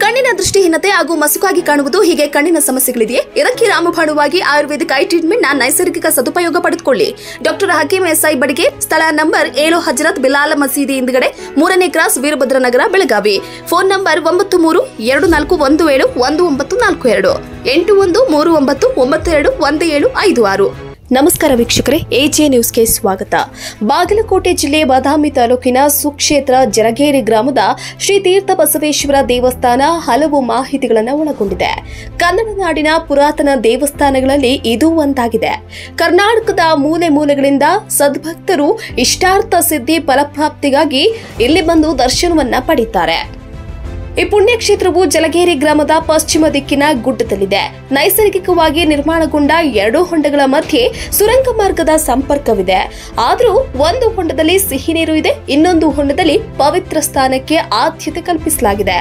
ಕಣ್ಣಿನ ದೃಷ್ಟಿಹೀನತೆ ಹಾಗೂ ಮಸುಕಾಗಿ ಕಾಣುವುದು ಹೀಗೆ ಕಣ್ಣಿನ ಸಮಸ್ಯೆಗಳಿದೆಯೇ ಇದಕ್ಕೆ ರಾಮಬಾಣುವಾಗಿ ಆಯುರ್ವೇದಿಕ್ ಐ ಟ್ರೀಟ್ಮೆಂಟ್ ನ ನೈಸರ್ಗಿಕ ಸದುಪಯೋಗ ಪಡೆದುಕೊಳ್ಳಿ ಡಾಕ್ಟರ್ ಹಕೀಂ ಎಸ್ಐ ಬಡಿಗೆ ಸ್ಥಳ ನಂಬರ್ ಏಳು ಹಜರತ್ ಬಿಲಾಲ್ ಮಸೀದಿ ಹಿಂದ್ಗಡೆ ಮೂರನೇ cross Veerabhadra Nagar Belagavi phone number ಒಂಬತ್ತು ಮೂರು ಎರಡು ನಾಲ್ಕು ಒಂದು ಏಳು ಒಂದು ಒಂಬತ್ತು ನಾಲ್ಕು ಎರಡು ಎಂಟು ಒಂದು ಮೂರು ಒಂಬತ್ತು ಒಂಬತ್ತು ಎರಡು ಒಂದು ಏಳು ಐದು ಆರು ನಮಸ್ಕಾರ ವೀಕ್ಷಕರೇ ಎಜೆ ನ್ಯೂಸ್ಗೆ ಸ್ವಾಗತ ಬಾಗಲಕೋಟೆ ಜಿಲ್ಲೆ ಬಾದಾಮಿ ತಾಲೂಕಿನ ಸುಕ್ಷೇತ್ರ ಜರಗೇರಿ ಗ್ರಾಮದ ಶ್ರೀ ತೀರ್ಥ ಬಸವೇಶ್ವರ ದೇವಸ್ಥಾನ ಹಲವು ಮಾಹಿತಿಗಳನ್ನು ಒಳಗೊಂಡಿದೆ ಕನ್ನಡ ನಾಡಿನ ಪುರಾತನ ದೇವಸ್ಥಾನಗಳಲ್ಲಿ ಇದು ಒಂದಾಗಿದೆ ಕರ್ನಾಟಕದ ಮೂಲೆ ಮೂಲೆಗಳಿಂದ ಸದ್ಭಕ್ತರು ಇಷ್ಟಾರ್ಥ ಸಿದ್ಧಿ ಫಲಪ್ರಾಪ್ತಿಗಾಗಿ ಇಲ್ಲಿ ಬಂದು ದರ್ಶನವನ್ನ ಪಡೀತಾರೆ ಈ ಪುಣ್ಯಕ್ಷೇತ್ರವು ಜಲಗೇರಿ ಗ್ರಾಮದ ಪಶ್ಚಿಮ ದಿಕ್ಕಿನ ಗುಡ್ಡದಲ್ಲಿದೆ ನೈಸರ್ಗಿಕವಾಗಿ ನಿರ್ಮಾಣಗೊಂಡ ಎರಡು ಹೊಂಡಗಳ ಮಧ್ಯೆ ಸುರಂಗ ಮಾರ್ಗದ ಸಂಪರ್ಕವಿದೆ ಆದರೂ ಒಂದು ಹೊಂಡದಲ್ಲಿ ಸಿಹಿ ನೀರು ಇದೆ ಇನ್ನೊಂದು ಹೊಂಡದಲ್ಲಿ ಪವಿತ್ರ ಸ್ಥಾನಕ್ಕೆ ಆದ್ಯತೆ ಕಲ್ಪಿಸಲಾಗಿದೆ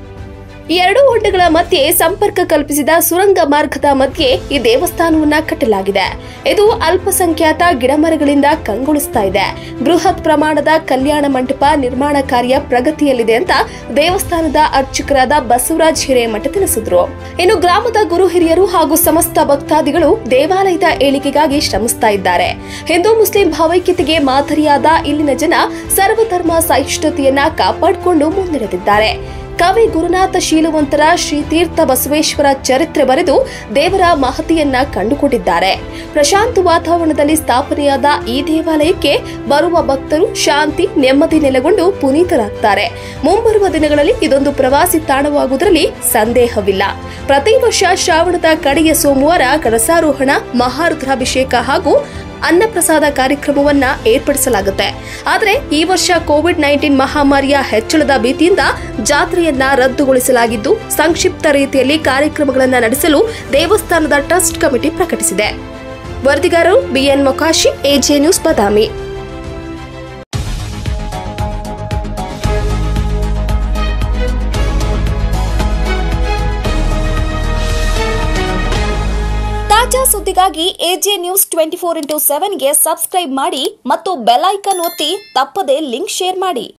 ಈ ಎರಡೂ ಹೊಂಡಗಳ ಮಧ್ಯೆ ಸಂಪರ್ಕ ಕಲ್ಪಿಸಿದ ಸುರಂಗ ಮಾರ್ಗದ ಮಧ್ಯೆ ಈ ದೇವಸ್ಥಾನವನ್ನ ಕಟ್ಟಲಾಗಿದೆ ಇದು ಅಲ್ಪಸಂಖ್ಯಾತ ಗಿಡಮರಗಳಿಂದ ಕಂಗೊಳಿಸ್ತಾ ಇದೆ ಬೃಹತ್ ಪ್ರಮಾಣದ ಕಲ್ಯಾಣ ಮಂಟಪ ನಿರ್ಮಾಣ ಕಾರ್ಯ ಪ್ರಗತಿಯಲ್ಲಿದೆ ಅಂತ ದೇವಸ್ಥಾನದ ಅರ್ಚಕರಾದ ಬಸವರಾಜ್ ಹಿರೇಮಠ ತಿಳಿಸಿದ್ರು ಇನ್ನು ಗ್ರಾಮದ ಗುರು ಹಿರಿಯರು ಹಾಗೂ ಸಮಸ್ತ ಭಕ್ತಾದಿಗಳು ದೇವಾಲಯದ ಏಳಿಗೆಗಾಗಿ ಶ್ರಮಿಸ್ತಾ ಇದ್ದಾರೆ ಹಿಂದೂ ಮುಸ್ಲಿಂ ಭಾವೈಕ್ಯತೆಗೆ ಮಾದರಿಯಾದ ಇಲ್ಲಿನ ಜನ ಸರ್ವಧರ್ಮ ಸಹಿಷ್ಣುತೆಯನ್ನ ಕಾಪಾಡಿಕೊಂಡು ಮುನ್ನಡೆದಿದ್ದಾರೆ ಕವಿ ಗುರುನಾಥ ಶೀಲವಂತರ ಶ್ರೀತೀರ್ಥ ಬಸವೇಶ್ವರ ಚರಿತ್ರೆ ಬರೆದು ದೇವರ ಮಹತಿಯನ್ನ ಕಂಡುಕೊಂಡಿದ್ದಾರೆ ಪ್ರಶಾಂತ ವಾತಾವರಣದಲ್ಲಿ ಸ್ಥಾಪನೆಯಾದ ಈ ದೇವಾಲಯಕ್ಕೆ ಬರುವ ಭಕ್ತರು ಶಾಂತಿ ನೆಮ್ಮದಿ ನೆಲೆಗೊಂಡು ಪುನೀತರಾಗ್ತಾರೆ ಮುಂಬರುವ ದಿನಗಳಲ್ಲಿ ಇದೊಂದು ಪ್ರವಾಸಿ ತಾಣವಾಗುವುದರಲ್ಲಿ ಸಂದೇಹವಿಲ್ಲ ಪ್ರತಿ ವರ್ಷ ಶ್ರಾವಣದ ಕಡೆಯ ಸೋಮವಾರ ಕಳಸಾರೋಹಣ ಮಹಾರುದ್ರಾಭಿಷೇಕ ಹಾಗೂ ಅನ್ನಪ್ರಸಾದ ಕಾರ್ಯಕ್ರಮವನ್ನ ಏರ್ಪಡಿಸಲಾಗುತ್ತೆ ಆದರೆ ಈ ವರ್ಷ ಕೋವಿಡ್ ನೈನ್ಟೀನ್ ಮಹಾಮಾರಿಯ ಹೆಚ್ಚಳದ ಭೀತಿಯಿಂದ ಜಾತ್ರೆಯನ್ನ ರದ್ದುಗೊಳಿಸಲಾಗಿದ್ದು ಸಂಕ್ಷಿಪ್ತ ರೀತಿಯಲ್ಲಿ ಕಾರ್ಯಕ್ರಮಗಳನ್ನು ನಡೆಸಲು ದೇವಸ್ಥಾನದ ಟ್ರಸ್ಟ್ ಕಮಿಟಿ ಪ್ರಕಟಿಸಿದೆ ವರದಿಗಾರರು BN Mokashi AJ news Badami ತಾಜಾ ಸುದ್ದಿಗಾಗಿ AJ news twenty four into ಸೆವೆನ್ಗೆ ಸಬ್ಸ್ಕ್ರೈಬ್ ಮಾಡಿ ಮತ್ತು ಬೆಲ್ ಐಕನ್ ಒತ್ತಿ ತಪ್ಪದೇ ಲಿಂಕ್ ಶೇರ್ ಮಾಡಿ